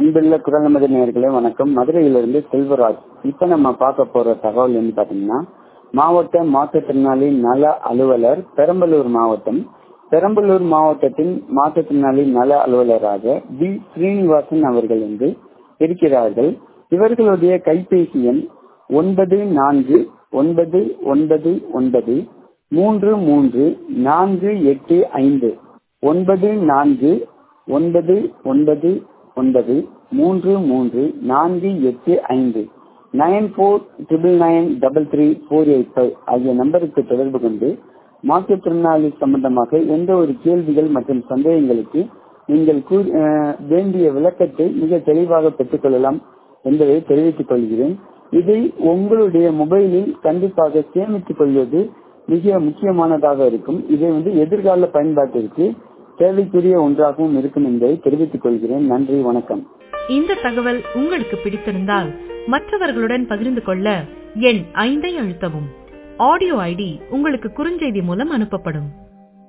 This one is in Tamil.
அன்புள்ள குரல் நமது நேர்களே வணக்கம் மதுரையிலிருந்து செல்வராஜ் இப்ப நம்ம பார்க்க போற தகவல் என்ன பாத்தீங்கன்னா மாவட்ட மாற்றுத்திறனாளி நல அலுவலர் பெரம்பலூர் மாவட்டம் பெரம்பலூர் மாவட்டத்தின் மாற்றுத்திறனாளி நல அலுவலராக பி ஸ்ரீனிவாசன் அவர்கள் வந்து இருக்கிறார்கள் இவர்களுடைய கைபேசி எண் ஒன்பது நான்கு ஒன்பது ஒன்பது ஒன்பது மூன்று மூன்று நான்கு எட்டு ஐந்து ஒன்பது நான்கு ஒன்பது ஒன்பது ஒன்பது மூன்று மூன்று நான்கு எட்டு ஐந்து nine four triple nine double three four eight five ஆகிய நம்பருக்கு தொடர்பு கொண்டு மாற்றுத்திறனாளி சம்பந்தமாக எந்த ஒரு கேள்விகள் மற்றும் சந்தேகங்களுக்கு நீங்கள் வேண்டிய விளக்கத்தை மிக தெளிவாக பெற்றுக்கொள்ளலாம் என்பதை தெரிவித்துக் கொள்கிறேன் இதை உங்களுடைய மொபைலில் கண்டிப்பாக சேமித்துக் கொள்வது மிக முக்கியமானதாக இருக்கும் இதை வந்து எதிர்கால பயன்பாட்டிற்கு தேவைக்குரிய ஒன்றாகவும் இருக்கும் என்பதை தெரிவித்துக் கொள்கிறேன் நன்றி வணக்கம் இந்த தகவல் உங்களுக்கு பிடித்திருந்தால் மற்றவர்களுடன் பகிர்ந்து கொள்ள எண் ஐந்தை அழுத்தவும் ஆடியோ ஐடி உங்களுக்கு குறுஞ்செய்தி மூலம் அனுப்பப்படும்